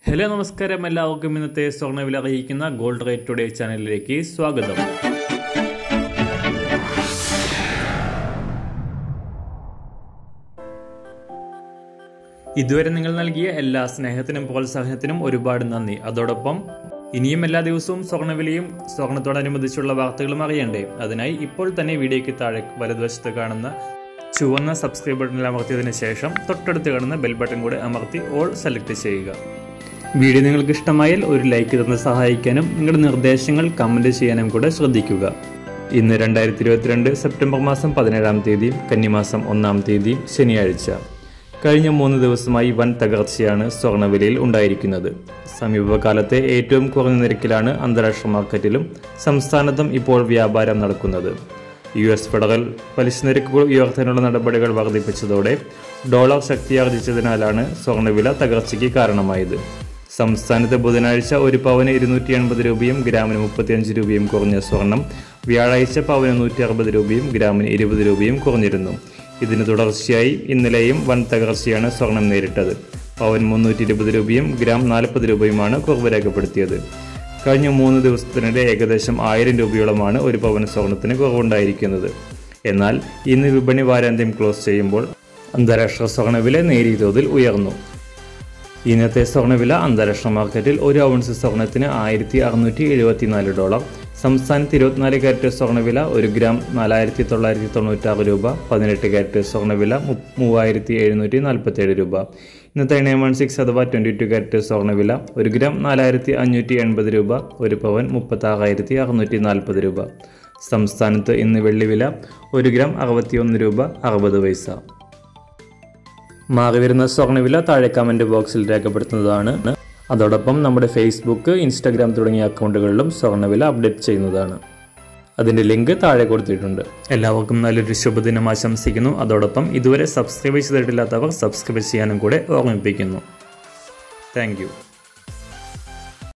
hello നമസ്കാരം എല്ലാവർക്കും ഇന്നത്തെ സ്വർണ്ണവില അറിയിക്കുന്ന ഗോൾഡ് റേറ്റ് ടുഡേ ചാനലിലേക്ക് സ്വാഗതം ഇതുവരെ നിങ്ങൾ നൽകിയ എല്ലാ സ്നേഹത്തിനും പ്രോത്സാഹനത്തിനും ഒരുപാട് നന്ദി അതോടൊപ്പം ഇനിയും എല്ലാ ദിവസവും സ്വർണ്ണവിലയും സ്വർണത്തോടനുബന്ധിച്ചുള്ള വാർത്തകളും അറിയണ്ടേ അതിനായി ഇപ്പോൾ തന്നെ വീഡിയോയ്ക്ക് താഴെ വലതുവശത്ത് കാണുന്ന ചുവന്ന സബ്സ്ക്രൈബ് ബട്ടണിൽ അമർത്തിയതിനു ശേഷം തൊട്ടടുത്ത് കാണുന്ന ബെൽ ബട്ടൺ കൂടെ അമർത്തി ഓൾ സെലക്ട് ചെയ്യുക വീഡിയോ നിങ്ങൾക്ക് ഇഷ്ടമായാൽ ഒരു ലൈക്ക് തന്ന് സഹായിക്കാനും നിങ്ങളുടെ നിർദ്ദേശങ്ങൾ കമൻറ്റ് ചെയ്യാനും കൂടെ ശ്രദ്ധിക്കുക ഇന്ന് രണ്ടായിരത്തി ഇരുപത്തിരണ്ട് സെപ്റ്റംബർ മാസം പതിനേഴാം തീയതി കന്നിമാസം ഒന്നാം തീയതി ശനിയാഴ്ച കഴിഞ്ഞ മൂന്ന് ദിവസമായി വൻ തകർച്ചയാണ് സ്വർണ്ണവിലയിൽ ഉണ്ടായിരിക്കുന്നത് സമീപകാലത്തെ ഏറ്റവും കുറഞ്ഞ നിരക്കിലാണ് അന്താരാഷ്ട്ര മാർക്കറ്റിലും സംസ്ഥാനത്തും ഇപ്പോൾ വ്യാപാരം നടക്കുന്നത് യു എസ് ഫെഡറൽ പലിശ നിരക്കുകൾ ഉയർത്താനുള്ള നടപടികൾ വർദ്ധിപ്പിച്ചതോടെ ഡോളർ ശക്തിയാർജിച്ചതിനാലാണ് സ്വർണ്ണവില തകർച്ചയ്ക്ക് കാരണമായത് സംസ്ഥാനത്ത് ബുധനാഴ്ച ഒരു പവന് ഇരുന്നൂറ്റി എൺപത് രൂപയും ഗ്രാമിന് മുപ്പത്തിയഞ്ച് രൂപയും കുറഞ്ഞ സ്വർണം വ്യാഴാഴ്ച പവന് നൂറ്റി അറുപത് രൂപയും ഗ്രാമിന് ഇരുപത് രൂപയും കുറഞ്ഞിരുന്നു ഇതിന് തുടർച്ചയായി ഇന്നലെയും വൻ തകർച്ചയാണ് സ്വർണം നേരിട്ടത് പവൻ മുന്നൂറ്റി ഇരുപത് രൂപയും ഗ്രാം നാൽപ്പത് രൂപയുമാണ് കുറവ് രേഖപ്പെടുത്തിയത് കഴിഞ്ഞ മൂന്ന് ദിവസത്തിനിടെ ഏകദേശം ആയിരം രൂപയോളമാണ് ഒരു പവൻ സ്വർണത്തിന് കുറവുണ്ടായിരിക്കുന്നത് എന്നാൽ ഇന്ന് വിപണി വാരാന്ത്യം ക്ലോസ് ചെയ്യുമ്പോൾ അന്താരാഷ്ട്ര സ്വർണ്ണവില നേരിയ തോതിൽ ഉയർന്നു ഇന്നത്തെ സ്വർണ്ണവില അന്താരാഷ്ട്ര മാർക്കറ്റിൽ ഒരു ഔൺസ് സ്വർണത്തിന് ആയിരത്തി അറുന്നൂറ്റി എഴുപത്തിനാല് ഡോളർ സംസ്ഥാനത്ത് ഇരുപത്തിനാല് കാരറ്റ് സ്വർണ്ണവില ഒരു ഗ്രാം നാലായിരത്തി തൊള്ളായിരത്തി തൊണ്ണൂറ്റാറ് രൂപ പതിനെട്ട് കാരറ്റ് സ്വർണ്ണവില മു- മൂവായിരത്തി എഴുന്നൂറ്റി നാൽപ്പത്തേഴ് രൂപ ഇന്നത്തെ നയൻ വൺ സിക്സ് അഥവാ ട്വൻറ്റി ടു കാരറ്റ് സ്വർണ്ണവില ഒരു ഗ്രാം നാലായിരത്തി അഞ്ഞൂറ്റി എൺപത് രൂപ ഒരു പവൻ മുപ്പത്താറായിരത്തി അറുന്നൂറ്റി നാൽപ്പത് രൂപ സംസ്ഥാനത്ത് ഇന്ന് വെള്ളിവില ഒരു ഗ്രാം അറുപത്തിയൊന്ന് രൂപ അറുപത് പൈസ മാറി വരുന്ന സ്വർണ്ണവില താഴെ കമൻറ്റ് ബോക്സിൽ രേഖപ്പെടുത്തുന്നതാണ് അതോടൊപ്പം നമ്മുടെ ഫേസ്ബുക്ക് ഇൻസ്റ്റാഗ്രാം തുടങ്ങിയ അക്കൗണ്ടുകളിലും സ്വർണ്ണവില അപ്ഡേറ്റ് ചെയ്യുന്നതാണ് അതിൻ്റെ ലിങ്ക് താഴെ കൊടുത്തിട്ടുണ്ട് എല്ലാവർക്കും നല്ലൊരു ശുഭദിനം ആശംസിക്കുന്നു അതോടൊപ്പം ഇതുവരെ സബ്സ്ക്രൈബ് ചെയ്തിട്ടില്ലാത്തവർ സബ്സ്ക്രൈബ് ചെയ്യാനും കൂടെ ഓർമ്മിപ്പിക്കുന്നു താങ്ക്